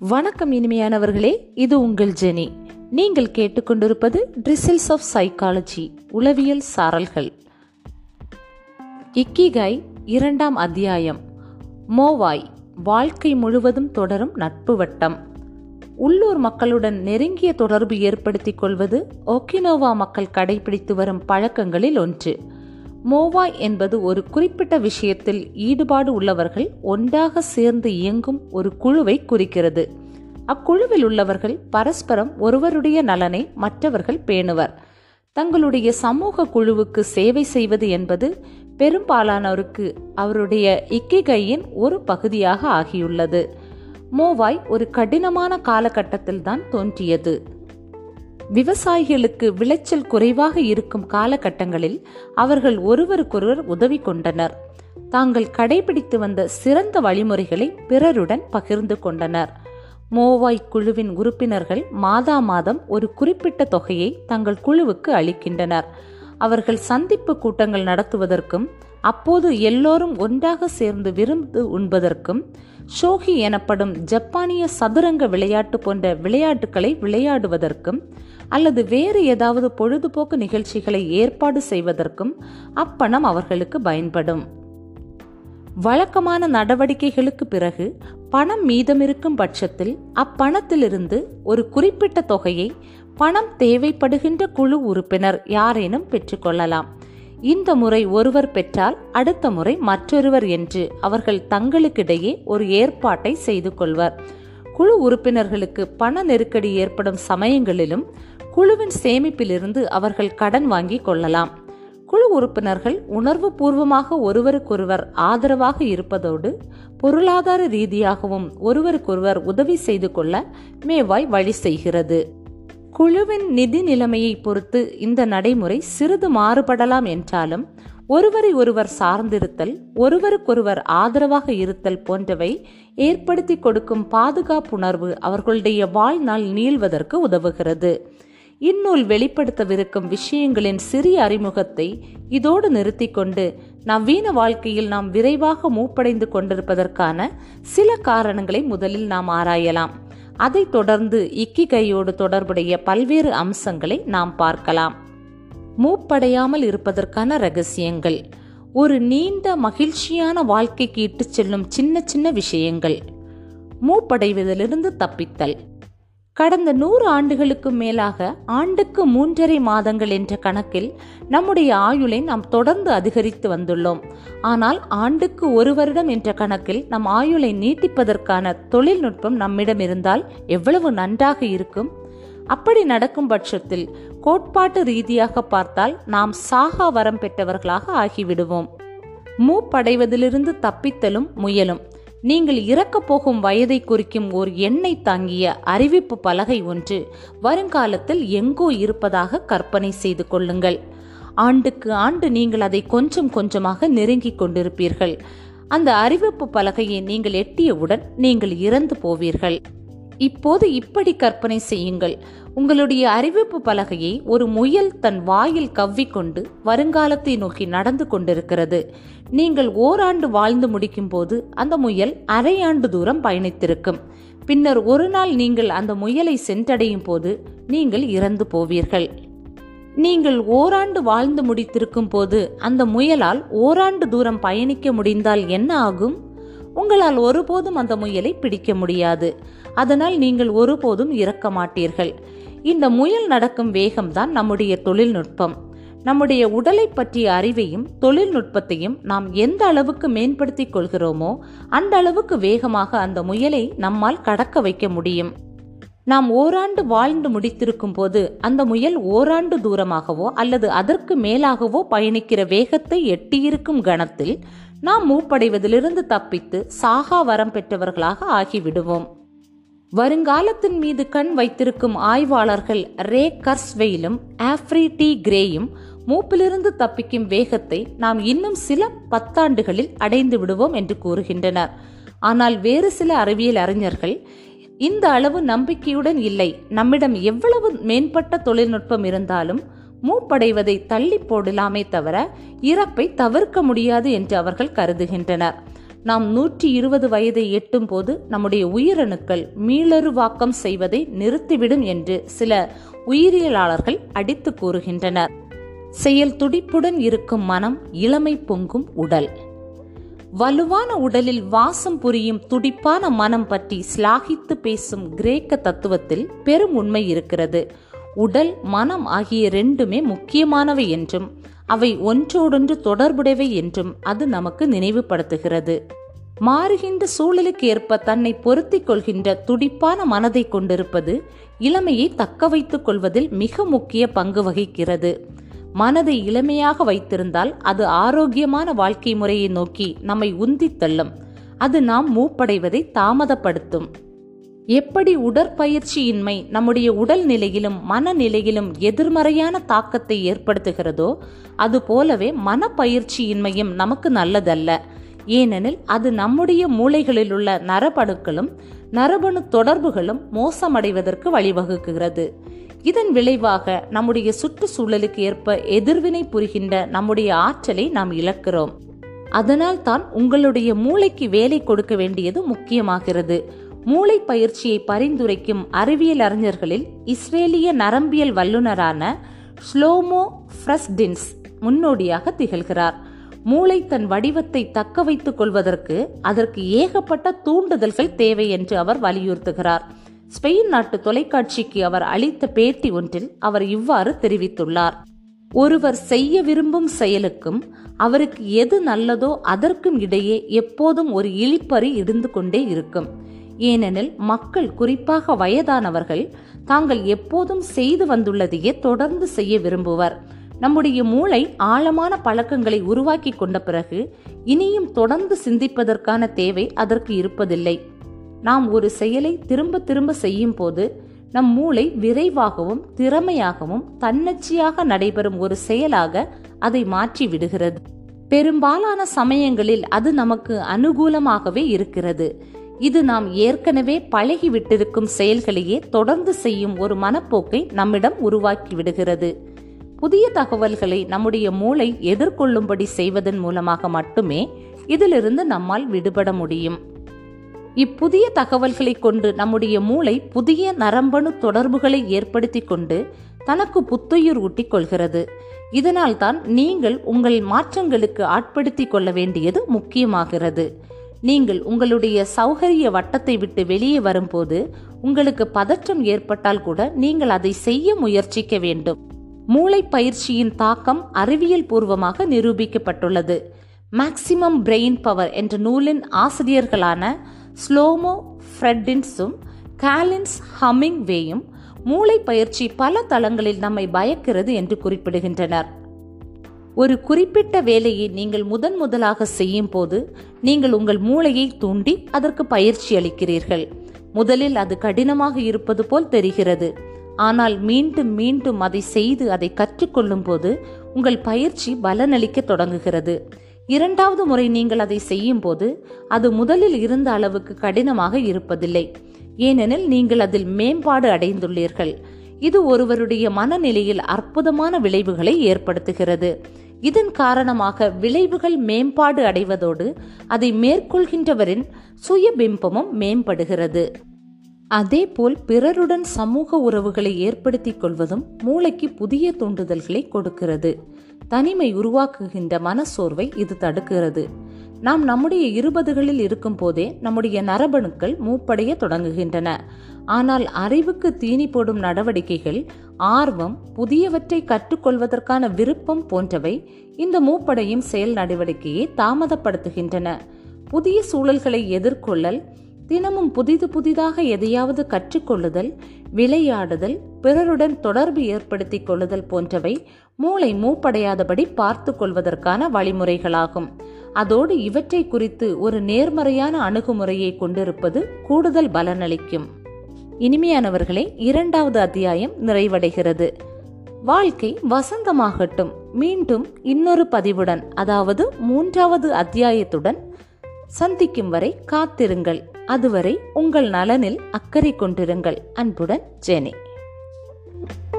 வணக்கம் இனிமையானவர்களே இது உங்கள் ஜெனி நீங்கள் கேட்டுக்கொண்டிருப்பது ட்ரிசில்ஸ் ஆஃப் சைக்காலஜி உளவியல் சாரல்கள் இக்கிகாய் இரண்டாம் அத்தியாயம் மோவாய் வாழ்க்கை முழுவதும் தொடரும் நட்பு வட்டம் உள்ளூர் மக்களுடன் நெருங்கிய தொடர்பு ஏற்படுத்திக் கொள்வது ஒக்கினோவா மக்கள் கடைபிடித்து வரும் பழக்கங்களில் ஒன்று மோவாய் என்பது ஒரு குறிப்பிட்ட விஷயத்தில் ஈடுபாடு உள்ளவர்கள் ஒன்றாக சேர்ந்து இயங்கும் ஒரு குழுவை குறிக்கிறது அக்குழுவில் உள்ளவர்கள் பரஸ்பரம் ஒருவருடைய நலனை மற்றவர்கள் பேணுவர் தங்களுடைய சமூக குழுவுக்கு சேவை செய்வது என்பது பெரும்பாலானோருக்கு அவருடைய இக்கிகையின் ஒரு பகுதியாக ஆகியுள்ளது மோவாய் ஒரு கடினமான காலகட்டத்தில்தான் தோன்றியது விவசாயிகளுக்கு விளைச்சல் குறைவாக இருக்கும் காலகட்டங்களில் அவர்கள் ஒருவருக்கொருவர் உதவி கொண்டனர் தாங்கள் கடைபிடித்து வந்த சிறந்த வழிமுறைகளை பிறருடன் பகிர்ந்து கொண்டனர் மோவாய் குழுவின் உறுப்பினர்கள் மாதா மாதம் ஒரு குறிப்பிட்ட தொகையை தங்கள் குழுவுக்கு அளிக்கின்றனர் அவர்கள் சந்திப்பு கூட்டங்கள் நடத்துவதற்கும் அப்போது எல்லோரும் ஒன்றாக சேர்ந்து விருந்து உண்பதற்கும் ஷோகி எனப்படும் ஜப்பானிய சதுரங்க விளையாட்டு போன்ற விளையாட்டுகளை விளையாடுவதற்கும் அல்லது வேறு ஏதாவது பொழுதுபோக்கு நிகழ்ச்சிகளை ஏற்பாடு செய்வதற்கும் அப்பணம் அவர்களுக்கு பயன்படும் வழக்கமான நடவடிக்கைகளுக்கு பிறகு பணம் மீதமிருக்கும் பட்சத்தில் அப்பணத்திலிருந்து ஒரு குறிப்பிட்ட தொகையை பணம் தேவைப்படுகின்ற குழு உறுப்பினர் யாரேனும் பெற்றுக்கொள்ளலாம் இந்த முறை ஒருவர் பெற்றால் அடுத்த முறை மற்றொருவர் என்று அவர்கள் தங்களுக்கிடையே ஒரு ஏற்பாட்டை செய்து கொள்வர் குழு உறுப்பினர்களுக்கு பண நெருக்கடி ஏற்படும் சமயங்களிலும் குழுவின் சேமிப்பிலிருந்து அவர்கள் கடன் வாங்கி கொள்ளலாம் குழு உறுப்பினர்கள் உணர்வு பூர்வமாக ஒருவருக்கொருவர் ஆதரவாக இருப்பதோடு பொருளாதார ரீதியாகவும் ஒருவருக்கொருவர் உதவி செய்து கொள்ள மேவாய் வழி செய்கிறது குழுவின் நிதி நிலைமையை பொறுத்து இந்த நடைமுறை சிறிது மாறுபடலாம் என்றாலும் ஒருவரை ஒருவர் சார்ந்திருத்தல் ஒருவருக்கொருவர் ஆதரவாக இருத்தல் போன்றவை ஏற்படுத்தி கொடுக்கும் பாதுகாப்புணர்வு அவர்களுடைய வாழ்நாள் நீள்வதற்கு உதவுகிறது இந்நூல் வெளிப்படுத்தவிருக்கும் விஷயங்களின் சிறிய அறிமுகத்தை இதோடு நிறுத்தி கொண்டு நவீன வாழ்க்கையில் நாம் விரைவாக மூப்படைந்து கொண்டிருப்பதற்கான சில காரணங்களை முதலில் நாம் ஆராயலாம் அதைத் தொடர்ந்து இக்கிகையோடு தொடர்புடைய பல்வேறு அம்சங்களை நாம் பார்க்கலாம் மூப்படையாமல் இருப்பதற்கான ரகசியங்கள் ஒரு நீண்ட மகிழ்ச்சியான வாழ்க்கைக்கு இட்டுச் செல்லும் சின்ன சின்ன விஷயங்கள் மூப்படைவதிலிருந்து தப்பித்தல் கடந்த நூறு ஆண்டுகளுக்கு மேலாக ஆண்டுக்கு மூன்றரை மாதங்கள் என்ற கணக்கில் நம்முடைய ஆயுளை நாம் தொடர்ந்து அதிகரித்து வந்துள்ளோம் ஆனால் ஆண்டுக்கு ஒரு வருடம் என்ற கணக்கில் நம் ஆயுளை நீட்டிப்பதற்கான தொழில்நுட்பம் நம்மிடம் இருந்தால் எவ்வளவு நன்றாக இருக்கும் அப்படி நடக்கும் பட்சத்தில் கோட்பாட்டு ரீதியாக பார்த்தால் நாம் சாகா வரம் பெற்றவர்களாக ஆகிவிடுவோம் மூப்படைவதிலிருந்து தப்பித்தலும் முயலும் நீங்கள் இறக்கப் போகும் வயதை குறிக்கும் ஓர் எண்ணை தாங்கிய அறிவிப்பு பலகை ஒன்று வருங்காலத்தில் எங்கோ இருப்பதாக கற்பனை செய்து கொள்ளுங்கள் ஆண்டுக்கு ஆண்டு நீங்கள் அதை கொஞ்சம் கொஞ்சமாக நெருங்கிக் கொண்டிருப்பீர்கள் அந்த அறிவிப்பு பலகையை நீங்கள் எட்டியவுடன் நீங்கள் இறந்து போவீர்கள் இப்போது இப்படி கற்பனை செய்யுங்கள் உங்களுடைய அறிவிப்பு பலகையை ஒரு முயல் தன் வாயில் கவ்விக்கொண்டு வருங்காலத்தை நோக்கி நடந்து கொண்டிருக்கிறது நீங்கள் ஓராண்டு வாழ்ந்து முடிக்கும் போது அந்த முயல் அரையாண்டு தூரம் பயணித்திருக்கும் பின்னர் ஒரு நாள் நீங்கள் அந்த முயலை சென்றடையும் போது நீங்கள் இறந்து போவீர்கள் நீங்கள் ஓராண்டு வாழ்ந்து முடித்திருக்கும் போது அந்த முயலால் ஓராண்டு தூரம் பயணிக்க முடிந்தால் என்ன ஆகும் உங்களால் ஒருபோதும் அந்த முயலை பிடிக்க முடியாது அதனால் நீங்கள் ஒருபோதும் இறக்க மாட்டீர்கள் இந்த முயல் நடக்கும் வேகம்தான் நம்முடைய தொழில்நுட்பம் நம்முடைய உடலை பற்றிய அறிவையும் தொழில்நுட்பத்தையும் நாம் எந்த அளவுக்கு மேம்படுத்திக் கொள்கிறோமோ அந்த அளவுக்கு வேகமாக அந்த முயலை நம்மால் கடக்க வைக்க முடியும் நாம் ஓராண்டு வாழ்ந்து முடித்திருக்கும் போது அந்த முயல் ஓராண்டு தூரமாகவோ அல்லது அதற்கு மேலாகவோ பயணிக்கிற வேகத்தை எட்டியிருக்கும் கணத்தில் நாம் மூப்படைவதிலிருந்து தப்பித்து சாகா வரம் பெற்றவர்களாக ஆகிவிடுவோம் வருங்காலத்தின் மீது கண் வைத்திருக்கும் ஆய்வாளர்கள் ரே கர்ஸ்வெயிலும் ஆஃப்ரி டி கிரேயும் மூப்பிலிருந்து தப்பிக்கும் வேகத்தை நாம் இன்னும் சில பத்தாண்டுகளில் அடைந்து விடுவோம் என்று கூறுகின்றனர் ஆனால் வேறு சில அறிவியல் அறிஞர்கள் இந்த அளவு நம்பிக்கையுடன் இல்லை நம்மிடம் எவ்வளவு மேம்பட்ட தொழில்நுட்பம் இருந்தாலும் மூப்படைவதை தள்ளி போடலாமே தவிர இறப்பை தவிர்க்க முடியாது என்று அவர்கள் கருதுகின்றனர் நாம் நூற்றி இருபது வயதை எட்டும் போது நம்முடைய உயிரணுக்கள் மீளறுவாக்கம் செய்வதை நிறுத்திவிடும் என்று சில உயிரியலாளர்கள் அடித்து கூறுகின்றனர் செயல் துடிப்புடன் இருக்கும் மனம் இளமை பொங்கும் உடல் வலுவான உடலில் வாசம் புரியும் துடிப்பான மனம் பற்றி சிலாகித்து பேசும் கிரேக்க தத்துவத்தில் பெரும் உண்மை இருக்கிறது உடல் மனம் ஆகிய ரெண்டுமே முக்கியமானவை என்றும் அவை ஒன்றோடொன்று தொடர்புடையவை என்றும் அது நமக்கு நினைவுபடுத்துகிறது மாறுகின்ற சூழலுக்கு ஏற்ப தன்னை பொருத்திக் கொள்கின்ற துடிப்பான மனதை கொண்டிருப்பது இளமையை தக்க வைத்துக் கொள்வதில் மிக முக்கிய பங்கு வகிக்கிறது மனதை இளமையாக வைத்திருந்தால் அது ஆரோக்கியமான வாழ்க்கை முறையை நோக்கி நம்மை உந்தித் தள்ளும் அது நாம் மூப்படைவதை தாமதப்படுத்தும் எப்படி உடற்பயிற்சியின்மை நம்முடைய உடல் நிலையிலும் மனநிலையிலும் எதிர்மறையான தாக்கத்தை ஏற்படுத்துகிறதோ அது போலவே மனப்பயிற்சியின்மையும் நமக்கு நல்லதல்ல ஏனெனில் அது நம்முடைய மூளைகளில் உள்ள நரபணுக்களும் நரபணு தொடர்புகளும் மோசமடைவதற்கு வழிவகுக்கிறது இதன் விளைவாக நம்முடைய சுற்றுச்சூழலுக்கு ஏற்ப எதிர்வினை புரிகின்ற நம்முடைய ஆற்றலை நாம் இழக்கிறோம் அதனால் தான் உங்களுடைய மூளைக்கு வேலை கொடுக்க வேண்டியது முக்கியமாகிறது மூளை பயிற்சியை பரிந்துரைக்கும் அறிவியல் அறிஞர்களில் இஸ்ரேலிய நரம்பியல் வல்லுநரான ஸ்லோமோ ஃப்ரஸ்டின்ஸ் முன்னோடியாக திகழ்கிறார் மூளை தன் வடிவத்தை தக்க வைத்துக் கொள்வதற்கு அதற்கு ஏகப்பட்ட தூண்டுதல்கள் தேவை என்று அவர் வலியுறுத்துகிறார் ஸ்பெயின் நாட்டு தொலைக்காட்சிக்கு அவர் அளித்த பேட்டி ஒன்றில் அவர் இவ்வாறு தெரிவித்துள்ளார் ஒருவர் செய்ய விரும்பும் செயலுக்கும் அவருக்கு எது நல்லதோ அதற்கும் இடையே எப்போதும் ஒரு இழிப்பறி இருந்து கொண்டே இருக்கும் ஏனெனில் மக்கள் குறிப்பாக வயதானவர்கள் தாங்கள் எப்போதும் செய்து வந்துள்ளதையே தொடர்ந்து செய்ய விரும்புவர் நம்முடைய மூளை ஆழமான பழக்கங்களை உருவாக்கி கொண்ட பிறகு இனியும் தொடர்ந்து சிந்திப்பதற்கான தேவை அதற்கு இருப்பதில்லை நாம் ஒரு செயலை திரும்ப திரும்ப செய்யும் போது நம் மூளை விரைவாகவும் திறமையாகவும் தன்னச்சியாக நடைபெறும் ஒரு செயலாக அதை மாற்றி விடுகிறது பெரும்பாலான சமயங்களில் அது நமக்கு அனுகூலமாகவே இருக்கிறது இது நாம் ஏற்கனவே பழகி விட்டிருக்கும் செயல்களையே தொடர்ந்து செய்யும் ஒரு மனப்போக்கை நம்மிடம் உருவாக்கி விடுகிறது புதிய தகவல்களை நம்முடைய மூளை எதிர்கொள்ளும்படி செய்வதன் மூலமாக மட்டுமே இதிலிருந்து நம்மால் விடுபட முடியும் இப்புதிய தகவல்களை கொண்டு நம்முடைய மூளை புதிய நரம்பணு தொடர்புகளை ஏற்படுத்தி கொண்டு தனக்கு புத்துயிர் ஊட்டிக் கொள்கிறது இதனால் தான் நீங்கள் உங்கள் மாற்றங்களுக்கு ஆட்படுத்திக் கொள்ள வேண்டியது முக்கியமாகிறது நீங்கள் உங்களுடைய சௌகரிய வட்டத்தை விட்டு வெளியே வரும்போது உங்களுக்கு பதற்றம் ஏற்பட்டால் கூட நீங்கள் அதை செய்ய முயற்சிக்க வேண்டும் மூளை பயிற்சியின் தாக்கம் அறிவியல் பூர்வமாக நிரூபிக்கப்பட்டுள்ளது மேக்சிமம் பிரெயின் பவர் என்ற நூலின் ஆசிரியர்களான ஸ்லோமோ ஃப்ரெட்டின்ஸும் காலின்ஸ் ஹம்மிங் வேயும் மூளை பயிற்சி பல தளங்களில் நம்மை பயக்கிறது என்று குறிப்பிடுகின்றனர் ஒரு குறிப்பிட்ட வேலையை நீங்கள் முதன் முதலாக செய்யும் போது நீங்கள் உங்கள் மூளையை தூண்டி அதற்கு பயிற்சி அளிக்கிறீர்கள் முதலில் அது கடினமாக இருப்பது போல் தெரிகிறது ஆனால் மீண்டும் மீண்டும் அதை செய்து அதை கற்றுக்கொள்ளும் போது உங்கள் பயிற்சி பலனளிக்க தொடங்குகிறது இரண்டாவது முறை நீங்கள் அதை செய்யும் போது அது முதலில் இருந்த அளவுக்கு கடினமாக இருப்பதில்லை ஏனெனில் நீங்கள் அதில் மேம்பாடு அடைந்துள்ளீர்கள் இது ஒருவருடைய மனநிலையில் அற்புதமான விளைவுகளை ஏற்படுத்துகிறது இதன் காரணமாக விளைவுகள் மேம்பாடு அடைவதோடு அதை மேற்கொள்கின்றவரின் சுயபிம்பமும் மேம்படுகிறது அதேபோல் பிறருடன் சமூக உறவுகளை ஏற்படுத்திக் கொள்வதும் மூளைக்கு புதிய தூண்டுதல்களை கொடுக்கிறது தனிமை உருவாக்குகின்ற மனசோர்வை இது தடுக்கிறது நாம் நம்முடைய இருபதுகளில் இருக்கும் போதே நம்முடைய நரபணுக்கள் மூப்படைய தொடங்குகின்றன ஆனால் அறிவுக்கு தீனி போடும் நடவடிக்கைகள் ஆர்வம் புதியவற்றை கற்றுக்கொள்வதற்கான விருப்பம் போன்றவை இந்த மூப்படையும் செயல் நடவடிக்கையை தாமதப்படுத்துகின்றன புதிய சூழல்களை எதிர்கொள்ளல் தினமும் புதிது புதிதாக எதையாவது கற்றுக்கொள்ளுதல் விளையாடுதல் பிறருடன் தொடர்பு ஏற்படுத்திக் கொள்ளுதல் போன்றவை மூளை மூப்படையாதபடி பார்த்து கொள்வதற்கான வழிமுறைகளாகும் அதோடு இவற்றை குறித்து ஒரு நேர்மறையான அணுகுமுறையை கொண்டிருப்பது கூடுதல் பலனளிக்கும் இனிமையானவர்களே இரண்டாவது அத்தியாயம் நிறைவடைகிறது வாழ்க்கை வசந்தமாகட்டும் மீண்டும் இன்னொரு பதிவுடன் அதாவது மூன்றாவது அத்தியாயத்துடன் சந்திக்கும் வரை காத்திருங்கள் அதுவரை உங்கள் நலனில் அக்கறை கொண்டிருங்கள் அன்புடன் ஜெனி